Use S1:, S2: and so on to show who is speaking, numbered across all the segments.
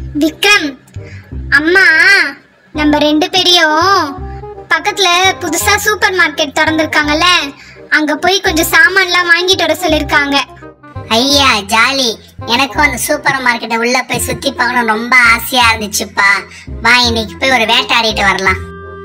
S1: விக்ரம் அம்மா நம்ம ரெண்டு பேரையும் பக்கத்துல புதுசா சூப்பர் மார்க்கெட் திறந்திருக்காங்கல்ல அங்க போய் கொஞ்சம் சாமான்லாம் வாங்கிட்டு வர சொல்லிருக்காங்க
S2: ஐயா ஜாலி எனக்கும் அந்த சூப்பர் மார்க்கெட்டை உள்ள போய் சுத்தி பார்க்கணும் ரொம்ப ஆசையா இருந்துச்சுப்பா வா இன்னைக்கு போய் ஒரு வேட்டாடிட்டு வரலாம்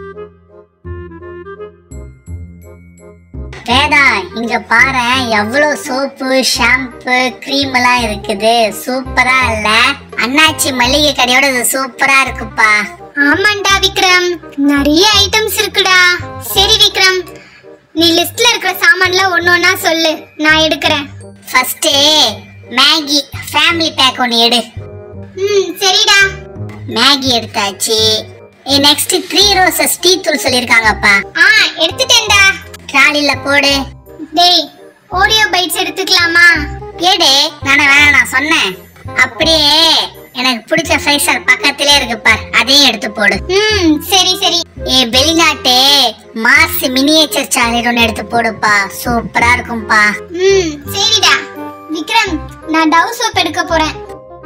S2: வேதா இங்க பாரு எவ்வளவு சோப்பு ஷாம்பு கிரீம் எல்லாம் இருக்குது சூப்பரா இல்ல அண்ணாச்சி மளிகை கடையோட இது சூப்பரா இருக்குப்பா
S1: ஆமாண்டா விக்ரம் நிறைய ஐட்டம்ஸ் இருக்குடா சரி விக்ரம் நீ லிஸ்ட்ல இருக்கிற சாமான்லாம் ஒண்ணு ஒண்ணா சொல்லு நான் எடுக்கிறேன்
S2: ஃபர்ஸ்ட் மேகி ஃபேமிலி பேக் ஒன்று எடு
S1: ம் சரிடா
S2: மேகி எடுத்தாச்சு நெக்ஸ்ட் த்ரீ ரோசஸ் டீ தூள் சொல்லியிருக்காங்கப்பா
S1: ஆ எடுத்துட்டேன்டா
S2: ட்ராலில போடு
S1: டேய் ஓரியோ பைட்ஸ் எடுத்துக்கலாமா
S2: எடு நானே வேணாம் நான் சொன்னேன் அப்படியே எனக்கு பிடிச்ச ஃபைசர் பக்கத்திலே இருக்கு பார் அதையும் எடுத்து போடு
S1: ம் சரி சரி
S2: ஏ வெளிநாட்டு மாஸ் மினியேச்சர் சாக்லேட் ஒன்று எடுத்து போடுப்பா சூப்பரா இருக்கும்பா
S1: ம் சரிடா விக்ரம் நான் டவ் சோப் எடுக்க போறேன்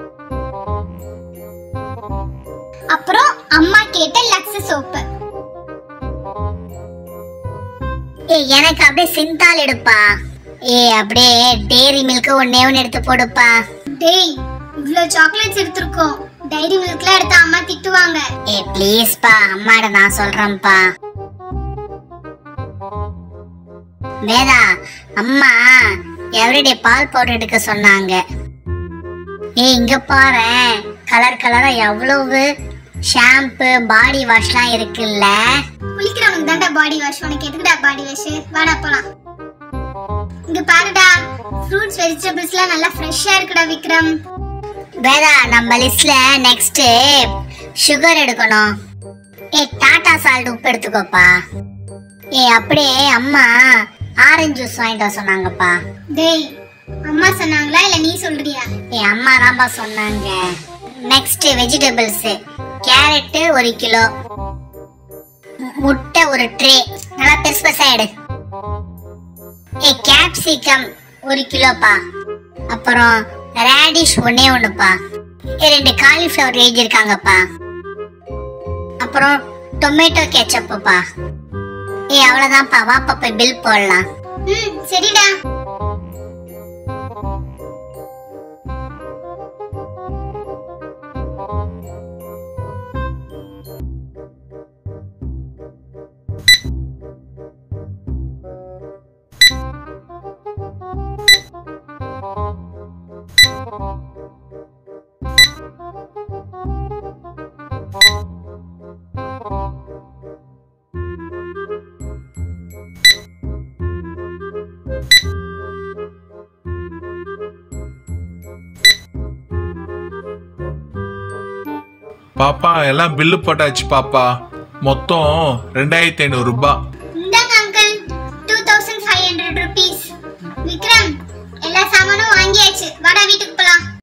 S1: அப்புறம் அம்மா கேட்ட லக்ஸ் சோப்பு
S2: ஏ எனக்கு அப்படியே சிந்தால் எடுப்பா ஏ அப்படியே டேரி மில்க் ஒன்னே ஒன்று எடுத்து போடுப்பா
S1: டேய் இவ்ளோ சாக்லேட்ஸ் எடுத்திருக்கோம் டைரி மில்க்லாம் எடுத்தா அம்மா திட்டுவாங்க
S2: ஏ ப்ளீஸ்ப்பா அம்மாட நான் சொல்றேன்ப்பா வேதா அம்மா எவ்ரிடே பால் பவுடர் எடுக்க சொன்னாங்க ஏய் இங்க பாரு கலர் கலரா எவ்வளவு ஷாம்பு பாடி வாஷ்லாம் இருக்குல்ல
S1: குளிக்கிறவனுக்கு தான்டா பாடி வாஷ் உனக்கு எதுக்குடா பாடி வாஷ் வாடா போலாம் இங்க பாருடா ஃப்ரூட்ஸ் வெஜிடபிள்ஸ்லாம் நல்லா ஃப்ரெஷ்ஷா இருக்குடா விக்ரம்
S2: வேதா நம்ம லிஸ்ட்ல நெக்ஸ்ட் சுகர் எடுக்கணும் ஏ டாடா சால்ட் உப்பு எடுத்துக்கோப்பா ஏ அப்படியே அம்மா ஆரஞ்சு ஜூஸ் வாங்கிட்டு வர சொன்னாங்கப்பா
S1: டேய் அம்மா சொன்னாங்களா இல்ல நீ சொல்றியா
S2: ஏ அம்மா தான்ப்பா சொன்னாங்க நெக்ஸ்ட் வெஜிடபிள்ஸ் கேரட் ஒரு கிலோ மு- முட்டை ஒரு ட்ரே நல்லா பெருசு பெருசா எடு ஏ கேப்சிகம் ஒரு கிலோப்பா அப்புறம் ரேடிஷ் ஒண்ணே ஒண்ணுப்பா ஏ ரெண்டு காலிஃப்ளவர் எழுதியிருக்காங்கப்பா அப்புறம் டொமேட்டோ கெச்சப்புப்பா ஏ அவ்வளவுதான்ப்பா வாப்பா போய் பில் போடலாம்
S1: ம் சரிடா
S3: பாப்பா எல்லாம் பில்லு போட்டாச்சு பாப்பா மொத்தம் ரெண்டாயிரத்தி ஐநூறு ரூபாய்
S1: இந்தாங்க uncle two thousand five hundred rupees Vikram எல்லா சாமானும் வாங்கியாச்சு வாடா வீட்டுக்கு போலாம்